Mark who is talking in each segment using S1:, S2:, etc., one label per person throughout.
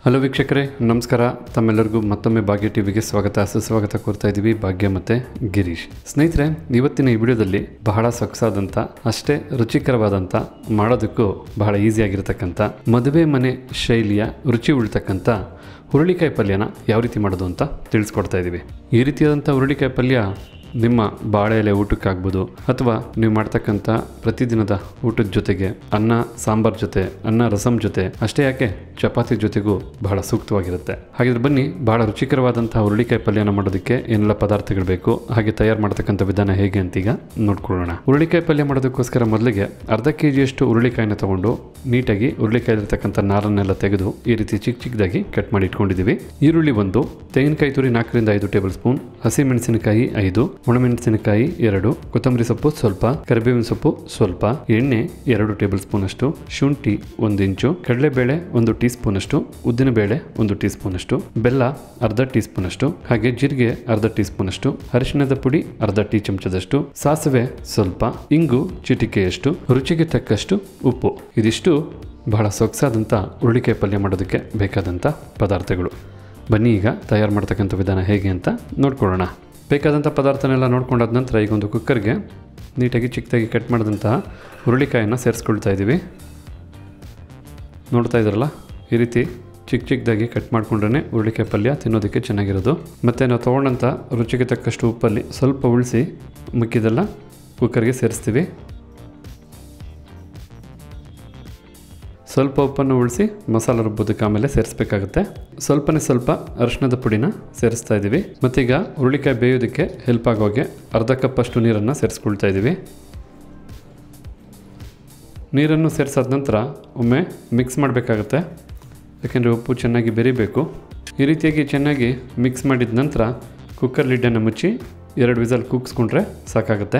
S1: hello ವೀಕ್ಷಕರೇ ನಮಸ್ಕಾರ ತಮ್ಮೆಲ್ಲರಿಗೂ ಮತ್ತೊಮ್ಮೆ ಭಾಗ್ಯ ಟಿವಿಗೆ ಸ್ವಾಗತ ಸುಸ್ವಾಗತ ಕೋರ್ತಾ ಇದ್ದೀವಿ ಭಾಗ್ಯ ಮತ್ತು ಗಿರೀಶ್ ಸ್ನೇಹಿತರೆ ಇವತ್ತಿನ ಈ ವಿಡಿಯೋದಲ್ಲಿ ಬಹಳ ಸೊಗಸಾದಂಥ ಅಷ್ಟೇ ರುಚಿಕರವಾದಂಥ ಮಾಡೋದಕ್ಕೂ ಬಹಳ ಈಸಿಯಾಗಿರ್ತಕ್ಕಂಥ ಮದುವೆ ಮನೆ ಶೈಲಿಯ ರುಚಿ ಉಳ್ತಕ್ಕಂಥ ಹುರುಳಿಕಾಯಿ ಪಲ್ಯನ ಯಾವ ರೀತಿ ಮಾಡೋದು ಅಂತ ತಿಳಿಸ್ಕೊಡ್ತಾ ಇದ್ದೀವಿ ಈ ರೀತಿಯಾದಂಥ ಹುರುಳಿಕಾಯಿ ಪಲ್ಯ ನಿಮ್ಮ ಬಾಳೆ ಎಲೆ ಊಟಕ್ಕಾಗ್ಬೋದು ಅಥವಾ ನೀವು ಮಾಡ್ತಕ್ಕಂಥ ಪ್ರತಿದಿನದ ಊಟದ ಜೊತೆಗೆ ಅನ್ನ ಸಾಂಬಾರ್ ಜೊತೆ ಅನ್ನ ರಸಂ ಜೊತೆ ಅಷ್ಟೇ ಯಾಕೆ ಚಪಾತಿ ಜೊತೆಗೂ ಬಹಳ ಸೂಕ್ತವಾಗಿರುತ್ತೆ ಹಾಗಿದ್ರೆ ಬನ್ನಿ ಬಹಳ ರುಚಿಕರವಾದಂತಹ ಹುರುಳಿಕಾಯಿ ಪಲ್ಯನ ಮಾಡೋದಕ್ಕೆ ಏನೆಲ್ಲ ಪದಾರ್ಥಗಳು ಬೇಕು ಹಾಗೆ ತಯಾರು ಮಾಡ್ತಕ್ಕಂಥ ವಿಧಾನ ಹೇಗೆ ಅಂತೀಗ ನೋಡ್ಕೊಳ್ಳೋಣ ಹುರುಳಿಕಾಯಿ ಪಲ್ಯ ಮಾಡೋದಕ್ಕೋಸ್ಕರ ಮೊದಲಿಗೆ ಅರ್ಧ ಕೆ ಜಿಯಷ್ಟು ಹುರುಳಿಕಾಯಿನ ತಗೊಂಡು ನೀಟಾಗಿ ಹುರುಳಿಕಾಯಿಲಿರ್ತಕ್ಕಂಥ ನಾರನ್ನೆಲ್ಲ ತೆಗೆದು ಈ ರೀತಿ ಚಿಕ್ಕ ಚಿಕ್ಕದಾಗಿ ಕಟ್ ಮಾಡಿ ಇಟ್ಕೊಂಡಿದ್ದೀವಿ ಈರುಳ್ಳಿ ಒಂದು ತೆಂಗಿನಕಾಯಿ ತುರಿ ನಾಲ್ಕರಿಂದ ಐದು ಟೇಬಲ್ ಸ್ಪೂನ್ ಹಸಿಮೆಣಸಿನಕಾಯಿ ಐದು ಒಣಮೆಣಸಿನಕಾಯಿ ಎರಡು ಕೊತ್ತಂಬರಿ ಸೊಪ್ಪು ಸ್ವಲ್ಪ ಕರಿಬೇವಿನ ಸೊಪ್ಪು ಸ್ವಲ್ಪ ಎಣ್ಣೆ ಎರಡು ಟೇಬಲ್ ಸ್ಪೂನ್ ಅಷ್ಟು ಶುಂಠಿ ಒಂದು ಇಂಚು ಕಡಲೆಬೇಳೆ ಒಂದು ಟೀ ಸ್ಪೂನ್ ಅಷ್ಟು ಉದ್ದಿನಬೇಳೆ ಒಂದು ಟೀ ಸ್ಪೂನ್ ಅಷ್ಟು ಬೆಲ್ಲ ಅರ್ಧ ಟೀ ಸ್ಪೂನ್ ಅಷ್ಟು ಹಾಗೆ ಜೀರಿಗೆ ಅರ್ಧ ಟೀ ಸ್ಪೂನ್ ಅಷ್ಟು ಅರಿಶಿಣದ ಪುಡಿ ಅರ್ಧ ಟೀ ಚಮಚದಷ್ಟು ಸಾಸಿವೆ ಸ್ವಲ್ಪ ಇಂಗು ಚಿಟಿಕೆಯಷ್ಟು ರುಚಿಗೆ ತಕ್ಕಷ್ಟು ಉಪ್ಪು ಇದಿಷ್ಟು ಬಹಳ ಸೊಗಸಾದಂಥ ಹುರುಳಿಕಾಯಿ ಪಲ್ಯ ಮಾಡೋದಕ್ಕೆ ಬೇಕಾದಂಥ ಪದಾರ್ಥಗಳು ಬನ್ನಿ ಈಗ ತಯಾರು ಮಾಡ್ತಕ್ಕಂಥ ವಿಧಾನ ಹೇಗೆ ಅಂತ ನೋಡ್ಕೊಳ್ಳೋಣ ಬೇಕಾದಂಥ ಪದಾರ್ಥನೆಲ್ಲ ನೋಡ್ಕೊಂಡಾದ ನಂತರ ಈಗ ಒಂದು ಕುಕ್ಕರ್ಗೆ ನೀಟಾಗಿ ಚಿಕ್ಕದಾಗಿ ಕಟ್ ಮಾಡಿದಂತಹ ಹುರುಳಿಕಾಯನ್ನು ಸೇರಿಸ್ಕೊಳ್ತಾ ಇದ್ದೀವಿ ನೋಡ್ತಾ ಇದ್ರಲ್ಲ ಈ ರೀತಿ ಚಿಕ್ಕ ಚಿಕ್ಕದಾಗಿ ಕಟ್ ಮಾಡ್ಕೊಂಡ್ರೆ ಹುರುಳಿಕಾಯಿ ಪಲ್ಯ ತಿನ್ನೋದಕ್ಕೆ ಚೆನ್ನಾಗಿರೋದು ಮತ್ತು ನಾವು ತೊಗೊಂಡಂಥ ರುಚಿಗೆ ತಕ್ಕಷ್ಟು ಉಪ್ಪಲ್ಲಿ ಸ್ವಲ್ಪ ಉಳಿಸಿ ಮಿಕ್ಕಿದೆಲ್ಲ ಕುಕ್ಕರ್ಗೆ ಸೇರಿಸ್ತೀವಿ ಸ್ವಲ್ಪ ಉಪ್ಪನ್ನು ಉಳಿಸಿ ಮಸಾಲ ರುಬ್ಬೋದಕ್ಕೆ ಆಮೇಲೆ ಸೇರಿಸ್ಬೇಕಾಗುತ್ತೆ ಸ್ವಲ್ಪನೇ ಸ್ವಲ್ಪ ಅರಿಶಿಣದ ಪುಡಿನ ಸೇರಿಸ್ತಾ ಇದ್ದೀವಿ ಮತ್ತೀಗ ಹುರುಳಿಕಾಯಿ ಬೇಯೋದಕ್ಕೆ ಹೆಲ್ಪ್ ಆಗೋಗೆ ಅರ್ಧ ಕಪ್ಪಷ್ಟು ನೀರನ್ನು ಸೇರಿಸ್ಕೊಳ್ತಾ ಇದ್ದೀವಿ ನೀರನ್ನು ಸೇರಿಸಾದ ನಂತರ ಒಮ್ಮೆ ಮಿಕ್ಸ್ ಮಾಡಬೇಕಾಗತ್ತೆ ಯಾಕೆಂದರೆ ಉಪ್ಪು ಚೆನ್ನಾಗಿ ಬೆರಿಬೇಕು ಈ ರೀತಿಯಾಗಿ ಚೆನ್ನಾಗಿ ಮಿಕ್ಸ್ ಮಾಡಿದ ನಂತರ ಕುಕ್ಕರ್ ಲಿಡ್ಡನ್ನು ಮುಚ್ಚಿ ಎರಡು ವಿಸಲ್ ಕೂಗಿಸ್ಕೊಂಡ್ರೆ ಸಾಕಾಗುತ್ತೆ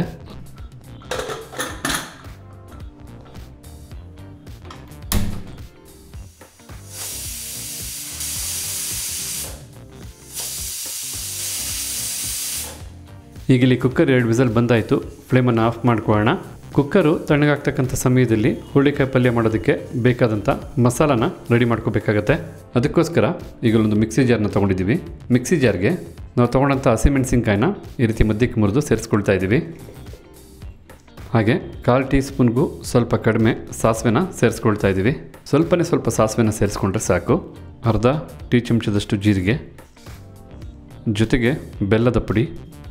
S1: ಈಗ ಇಲ್ಲಿ ಕುಕ್ಕರ್ ಎರಡು ವಿಸಲ್ ಬಂದಾಯಿತು ಫ್ಲೇಮನ್ನು ಆಫ್ ಮಾಡ್ಕೊಳ್ಳೋಣ ಕುಕ್ಕರು ತಣ್ಣಗಾಗ್ತಕ್ಕಂಥ ಸಮಯದಲ್ಲಿ ಹುರುಳಿಕಾಯಿ ಪಲ್ಯ ಮಾಡೋದಕ್ಕೆ ಬೇಕಾದಂಥ ಮಸಾಲಾನ ರೆಡಿ ಮಾಡ್ಕೋಬೇಕಾಗತ್ತೆ ಅದಕ್ಕೋಸ್ಕರ ಈಗ ಒಂದು ಮಿಕ್ಸಿ ಜಾರ್ನ ತೊಗೊಂಡಿದ್ದೀವಿ ಮಿಕ್ಸಿ ಜಾರ್ಗೆ ನಾವು ತೊಗೊಂಡಂಥ ಹಸಿಮೆಣಸಿನ್ಕಾಯಿನ ಈ ರೀತಿ ಮಧ್ಯಕ್ಕೆ ಮುರಿದು ಸೇರಿಸ್ಕೊಳ್ತಾ ಇದ್ದೀವಿ ಹಾಗೆ ಕಾಲು ಟೀ ಸ್ಪೂನ್ಗೂ ಸ್ವಲ್ಪ ಕಡಿಮೆ ಸಾಸಿವೆನ ಸೇರಿಸ್ಕೊಳ್ತಾ ಇದ್ದೀವಿ ಸ್ವಲ್ಪನೇ ಸ್ವಲ್ಪ ಸಾಸಿವೆನ ಸೇರಿಸ್ಕೊಂಡ್ರೆ ಸಾಕು ಅರ್ಧ ಟೀ ಚಮಚದಷ್ಟು ಜೀರಿಗೆ ಜೊತೆಗೆ ಬೆಲ್ಲದ ಪುಡಿ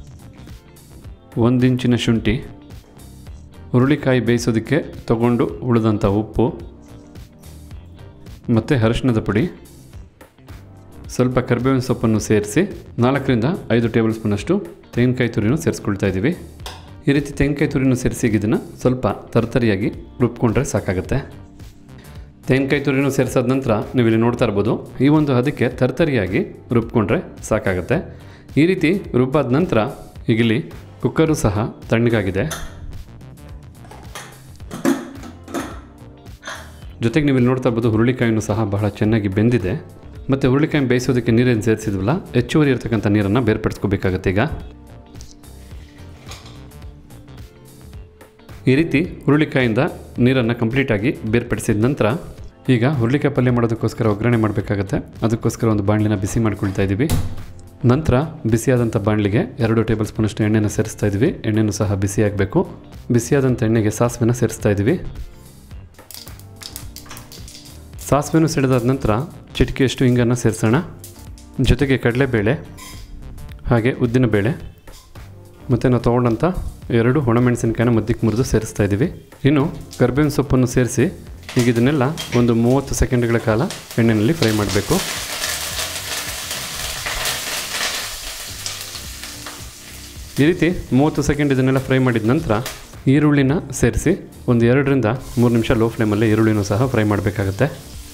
S1: ಒಂದು ಇಂಚಿನ ಶುಂಠಿ ಹುರುಳಿಕಾಯಿ ಬೇಯಿಸೋದಕ್ಕೆ ತಗೊಂಡು ಉಳಿದಂಥ ಉಪ್ಪು ಮತ್ತು ಅರಿಶಿಣದ ಪುಡಿ ಸ್ವಲ್ಪ ಕರಿಬೇವಿನ ಸೊಪ್ಪನ್ನು ಸೇರಿಸಿ ನಾಲ್ಕರಿಂದ ಐದು ಟೇಬಲ್ ಸ್ಪೂನಷ್ಟು ತೆಂಗಿನಕಾಯಿ ತುರಿನೂ ಸೇರಿಸ್ಕೊಳ್ತಾ ಇದ್ದೀವಿ ಈ ರೀತಿ ತೆಂಗಿನಕಾಯಿ ತುರಿನೂ ಸೇರಿಸಿ ಇದನ್ನು ಸ್ವಲ್ಪ ತರ್ತರಿಯಾಗಿ ರುಬ್ಕೊಂಡ್ರೆ ಸಾಕಾಗುತ್ತೆ ತೆಂಗಿನಕಾಯಿ ತುರಿನೂ ಸೇರಿಸಾದ ನಂತರ ನೀವು ಇಲ್ಲಿ ನೋಡ್ತಾ ಇರ್ಬೋದು ಈ ಒಂದು ಅದಕ್ಕೆ ತರ್ತರಿಯಾಗಿ ರುಬ್ಕೊಂಡ್ರೆ ಸಾಕಾಗುತ್ತೆ ಈ ರೀತಿ ರುಬ್ಬಾದ ನಂತರ ಈಗಿಲ್ಲಿ ಕುಕ್ಕರು ಸಹ ತಣ್ಣಗಾಗಿದೆ ಜೊತೆಗೆ ನೀವು ಇಲ್ಲಿ ನೋಡ್ತಾ ಇರ್ಬೋದು ಹುರುಳಿಕಾಯಿನೂ ಸಹ ಬಹಳ ಚೆನ್ನಾಗಿ ಬೆಂದಿದೆ ಮತ್ತು ಹುರುಳಿಕಾಯಿ ಬೇಯಿಸೋದಕ್ಕೆ ನೀರೇನು ಸೇರಿಸಿದ್ವಲ್ಲ ಹೆಚ್ಚುವರಿ ಇರತಕ್ಕಂಥ ನೀರನ್ನು ಬೇರ್ಪಡಿಸ್ಕೋಬೇಕಾಗತ್ತೆ ಈಗ ಈ ರೀತಿ ಹುರುಳಿಕಾಯಿಂದ ನೀರನ್ನು ಕಂಪ್ಲೀಟಾಗಿ ಬೇರ್ಪಡಿಸಿದ ನಂತರ ಈಗ ಹುರುಳಿಕಾಯಿ ಪಲ್ಯ ಮಾಡೋದಕ್ಕೋಸ್ಕರ ಒಗ್ಗರಣೆ ಮಾಡಬೇಕಾಗತ್ತೆ ಅದಕ್ಕೋಸ್ಕರ ಒಂದು ಬಾಣಲಿನ ಬಿಸಿ ಮಾಡ್ಕೊಳ್ತಾ ಇದ್ದೀವಿ ನಂತರ ಬಿಸಿಯಾದಂಥ ಬಾಣಲಿಗೆ ಎರಡು ಟೇಬಲ್ ಸ್ಪೂನಷ್ಟು ಎಣ್ಣೆನ ಸೇರಿಸ್ತಾ ಇದ್ವಿ ಎಣ್ಣೆನೂ ಸಹ ಬಿಸಿಯಾಗಬೇಕು ಬಿಸಿಯಾದಂಥ ಎಣ್ಣೆಗೆ ಸಾಸಿವೆನ ಸೇರಿಸ್ತಾ ಇದ್ದೀವಿ ಸಾಸಿವೆನೂ ಸಿಡಿದಾದ ನಂತರ ಚಿಟಿಕೆಯಷ್ಟು ಹಿಂಗನ್ನು ಸೇರಿಸೋಣ ಜೊತೆಗೆ ಕಡಲೆಬೇಳೆ ಹಾಗೆ ಉದ್ದಿನಬೇಳೆ ಮತ್ತು ನಾವು ತೊಗೊಂಡಂಥ ಎರಡು ಒಣಮೆಣಸಿನಕಾಯಿನ ಮಧ್ಯಕ್ಕೆ ಮುರಿದು ಸೇರಿಸ್ತಾ ಇದ್ದೀವಿ ಇನ್ನು ಕರ್ಬೇವಿನ ಸೊಪ್ಪನ್ನು ಸೇರಿಸಿ ಈಗ ಇದನ್ನೆಲ್ಲ ಒಂದು ಮೂವತ್ತು ಸೆಕೆಂಡ್ಗಳ ಕಾಲ ಎಣ್ಣೆಯಲ್ಲಿ ಫ್ರೈ ಮಾಡಬೇಕು ಈ ರೀತಿ ಮೂವತ್ತು ಸೆಕೆಂಡ್ ಇದನ್ನೆಲ್ಲ ಫ್ರೈ ಮಾಡಿದ ನಂತರ ಈರುಳ್ಳಿನ ಸೇರಿಸಿ ಒಂದು ಎರಡರಿಂದ ಮೂರು ನಿಮಿಷ ಲೋ ಫ್ಲೇಮಲ್ಲಿ ಈರುಳ್ಳಿನೂ ಸಹ ಫ್ರೈ ಮಾಡಬೇಕಾಗತ್ತೆ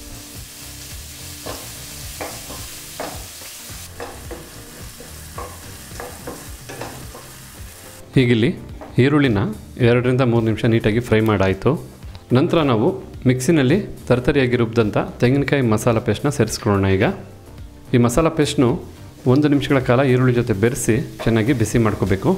S1: ಹೀಗಿಲ್ಲಿ ಈರುಳ್ಳಿನ ಎರಡರಿಂದ ಮೂರು ನಿಮಿಷ ನೀಟಾಗಿ ಫ್ರೈ ಮಾಡಾಯಿತು ನಂತರ ನಾವು ಮಿಕ್ಸಿನಲ್ಲಿ ತರ್ತರಿಯಾಗಿ ರುಬ್ಬಿದಂಥ ತೆಂಗಿನಕಾಯಿ ಮಸಾಲ ಪೇಸ್ಟ್ನ ಸೇರಿಸ್ಕೊಳ್ಳೋಣ ಈಗ ಈ ಮಸಾಲ ಪೇಸ್ಟ್ನು ಒಂದು ನಿಮಿಷಗಳ ಕಾಲ ಈರುಳ್ಳಿ ಜೊತೆ ಬೆರೆಸಿ ಚೆನ್ನಾಗಿ ಬಿಸಿ ಮಾಡ್ಕೋಬೇಕು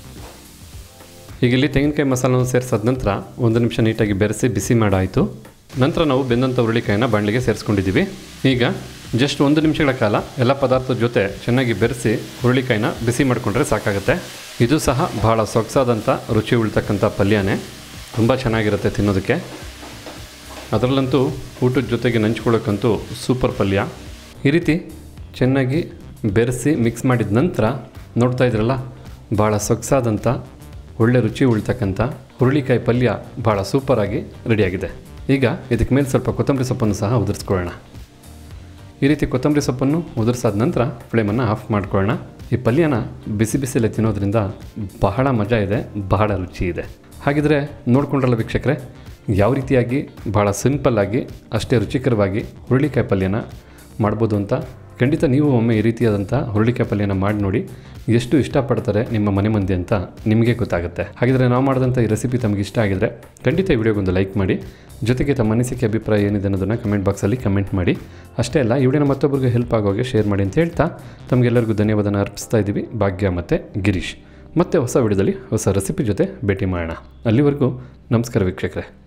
S1: ಈಗ ಇಲ್ಲಿ ತೆಂಗಿನಕಾಯಿ ಮಸಾಲವನ್ನು ಸೇರಿಸಾದ ನಂತರ ಒಂದು ನಿಮಿಷ ನೀಟಾಗಿ ಬೆರೆಸಿ ಬಿಸಿ ಮಾಡಾಯಿತು ನಂತರ ನಾವು ಬೆಂದಂಥ ಹುರುಳಿಕಾಯಿನ ಬಾಣಲಿಗೆ ಸೇರಿಸ್ಕೊಂಡಿದ್ದೀವಿ ಈಗ ಜಸ್ಟ್ ಒಂದು ನಿಮಿಷಗಳ ಕಾಲ ಎಲ್ಲ ಪದಾರ್ಥದ ಜೊತೆ ಚೆನ್ನಾಗಿ ಬೆರೆಸಿ ಹುರುಳಿಕಾಯಿನ ಬಿಸಿ ಮಾಡಿಕೊಂಡ್ರೆ ಸಾಕಾಗುತ್ತೆ ಇದು ಸಹ ಬಹಳ ಸೊಗಸಾದಂಥ ರುಚಿ ಉಳ್ತಕ್ಕಂಥ ಪಲ್ಯನೇ ತುಂಬ ಚೆನ್ನಾಗಿರುತ್ತೆ ತಿನ್ನೋದಕ್ಕೆ ಅದರಲ್ಲಂತೂ ಊಟದ ಜೊತೆಗೆ ನಂಚ್ಕೊಳ್ಳೋಕ್ಕಂತೂ ಸೂಪರ್ ಪಲ್ಯ ಈ ರೀತಿ ಚೆನ್ನಾಗಿ ಬೆರೆಸಿ ಮಿಕ್ಸ್ ಮಾಡಿದ ನಂತರ ನೋಡ್ತಾ ಇದ್ರಲ್ಲ ಭಾಳ ಸೊಗಸಾದಂಥ ಒಳ್ಳೆ ರುಚಿ ಉಳ್ತಕ್ಕಂಥ ಹುರುಳಿಕಾಯಿ ಪಲ್ಯ ಭಾಳ ಸೂಪರಾಗಿ ರೆಡಿಯಾಗಿದೆ ಈಗ ಇದಕ್ಕೆ ಮೇಲೆ ಸ್ವಲ್ಪ ಕೊತ್ತಂಬರಿ ಸೊಪ್ಪನ್ನು ಸಹ ಉದುರಿಸ್ಕೊಳ್ಳೋಣ ಈ ರೀತಿ ಕೊತ್ತಂಬರಿ ಸೊಪ್ಪನ್ನು ಉದುರಿಸಾದ ನಂತರ ಫ್ಲೇಮನ್ನು ಆಫ್ ಮಾಡ್ಕೊಳ್ಳೋಣ ಈ ಪಲ್ಯನ ಬಿಸಿ ಬಿಸಿಲೇ ತಿನ್ನೋದ್ರಿಂದ ಬಹಳ ಮಜಾ ಇದೆ ಬಹಳ ರುಚಿ ಇದೆ ಹಾಗಿದ್ರೆ ನೋಡ್ಕೊಂಡ್ರಲ್ಲ ವೀಕ್ಷಕರೇ ಯಾವ ರೀತಿಯಾಗಿ ಭಾಳ ಸಿಂಪಲ್ಲಾಗಿ ಅಷ್ಟೇ ರುಚಿಕರವಾಗಿ ಹುರುಳಿಕಾಯಿ ಪಲ್ಯನ ಮಾಡ್ಬೋದು ಅಂತ ಖಂಡಿತ ನೀವು ಒಮ್ಮೆ ಈ ರೀತಿಯಾದಂಥ ಹುರುಳಿಕಾಯಿ ಪಲ್ಯನ ಮಾಡಿ ನೋಡಿ ಎಷ್ಟು ಇಷ್ಟಪಡ್ತಾರೆ ನಿಮ್ಮ ಮನೆ ಮಂದಿ ಅಂತ ನಿಮಗೆ ಗೊತ್ತಾಗುತ್ತೆ ಹಾಗಿದ್ರೆ ನಾವು ಮಾಡಿದಂಥ ಈ ರೆಸಿಪಿ ತಮಗೆ ಇಷ್ಟ ಆಗಿದ್ರೆ ಖಂಡಿತ ಈ ವಿಡಿಯೋಗೊಂದು ಲೈಕ್ ಮಾಡಿ ಜೊತೆಗೆ ತಮ್ಮ ಅನಿಸಿಕೆ ಅಭಿಪ್ರಾಯ ಏನಿದೆ ಅನ್ನೋದನ್ನು ಕಮೆಂಟ್ ಬಾಕ್ಸಲ್ಲಿ ಕಮೆಂಟ್ ಮಾಡಿ ಅಷ್ಟೇ ಅಲ್ಲ ಈ ವಿಡಿಯೋನ ಮತ್ತೊಬ್ಬರಿಗೆ ಹೆಲ್ಪ್ ಆಗೋಗೆ ಶೇರ್ ಮಾಡಿ ಅಂತ ಹೇಳ್ತಾ ತಮಗೆಲ್ಲರಿಗೂ ಧನ್ಯವಾದನ ಅರ್ಪಿಸ್ತಾ ಇದ್ದೀವಿ ಭಾಗ್ಯ ಮತ್ತು ಗಿರೀಶ್ ಮತ್ತೆ ಹೊಸ ವಿಡಿಯೋದಲ್ಲಿ ಹೊಸ ರೆಸಿಪಿ ಜೊತೆ ಭೇಟಿ ಮಾಡೋಣ ಅಲ್ಲಿವರೆಗೂ ನಮಸ್ಕಾರ ವೀಕ್ಷಕರೇ